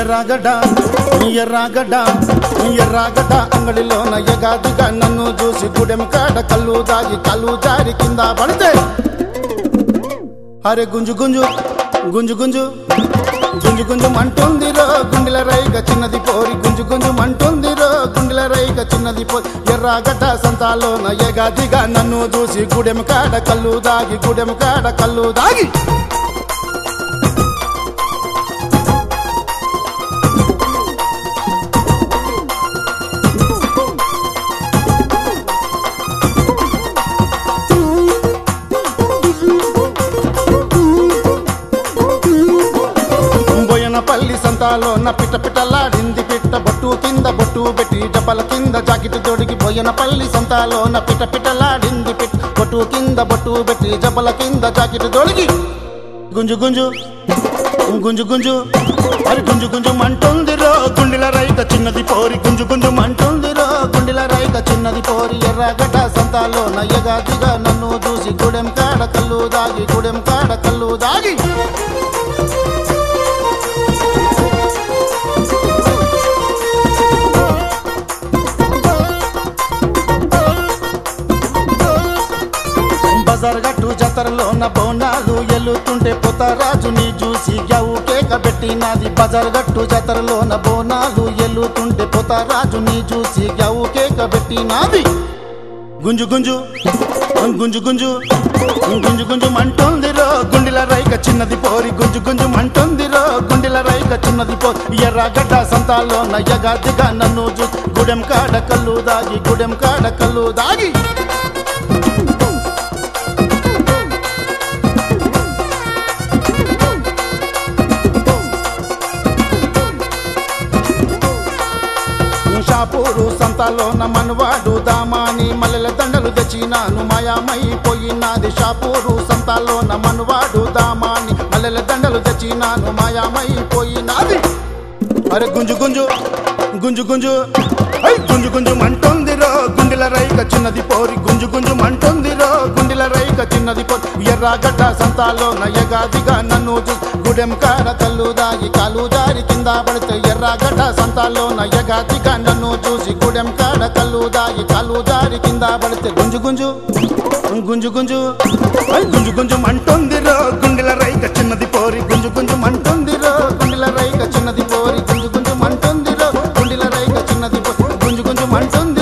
ఎర్రగడ్డ ఎర్రగడ్డ ఎర్రగడ్డ అంగడిలోన ఎగాదిగా నన్ను చూసి గుడెం కాడ కళ్ళు దాగి కళ్ళు జారి కింద పడితే అరే గుంజు గుంజు గుంజు గుంజు గుంజు గుంజు మంటుందిరో గుండెల రైక చిన్నది పోరి గుంజు గుంజు మంటుందిరో గుండెల రైక చిన్నది పోరి ఎర్రగడ్డ సంతాలోన ఎగాదిగా నన్ను చూసి గుడెం కాడ కళ్ళు దాగి గుడెం కాడ కళ్ళు దాగి బోయనపల్లి సంతాలో నా పిట్ట పిట్టలాడింది పిట్ట బొట్టు కింద బొట్టు పెట్టి డబ్బల కింద జాకెట్ తొడిగి బోయనపల్లి సంతాలో నా పిట్ట పిట్టలాడింది పిట్ట బొట్టు కింద బొట్టు పెట్టి జబ్బల కింద జాకెట్ తొడిగి గుంజు గుంజు గుంజు గుంజు మరి గుంజు గుంజు మంటుందిరో గుండెల రైక చిన్నది పోరి గుంజు గుంజు మంటుందిరో గుండెల రైక చిన్నది పోరి ఎర్రగడ్డ సంతాలో నయ్యగాదిగా నన్ను చూసి గుడెం కాడ కళ్ళు దాగి గుడెం కాడ కళ్ళు దాగి బజార్ గట్టు జాతరలోన బోనాలు ఎల్లుతుంటే పొతరాజుని చూసి గవు కేక పెట్టినది బజార్ గట్టు జాతరలోన బోనాలు ఎల్లుతుంటే పొతరాజుని చూసి గవు కేక పెట్టినది గుంజు గుంజు గుంజు గుంజు గుంజు గుంజు మంటుందిరో గుండెల రైక చిన్నది పోరి గుంజు గుంజు మంటుందిరో గుండెల రైక చిన్నది పోరి ఎర్రగడ్డ సంతాలో నయ్యగాదిగా నన్ను చూ గుడెం కాడ కళ్ళు దాగి గుడెం కాడ కళ్ళు దాగి షాపూరు సంతాలోన మనవాడు దామాని మల్లెల దండలు తెచ్చినాను మాయామైపోయినాది షాపూరు సంతాలోన మనవాడు దామాని మల్లెల దండలు తెచ్చినాను మాయామైపోయినాది అరే గుంజు గుంజు గుంజు గుంజు ఐ గుంజు గుంజు మంటుందిరో గుండెల రైక చిన్నది పోరి గుంజు గుంజు మంటుందిరో గుండెల రైక చిన్నది పోరి ఎర్రగడ్డ సంతాలో నయ్యగాదిగా నన్ను చూ గుడెం కాడ కళ్ళు దాగి కాలు జారి కింద పడితే ఎర్రగడ్డ సంతాలో నయ్యగాదిగా నన్ను చూసి గుడెం కాడ కళ్ళు దాగి కాలు జారి కింద పడితే గుంజు గుంజు గుంజు గుంజు ఐ గుంజు గుంజు మంటుందిరో గుండెల రైక చిన్నది పోరి గుంజు గుంజు మంటుందిరో గుండెల రైక చిన్నది పోరి గుంజు గుంజు మంటుందిరో గుండెల రైక చిన్నది పోరి గుంజు గుంజు మంటుంది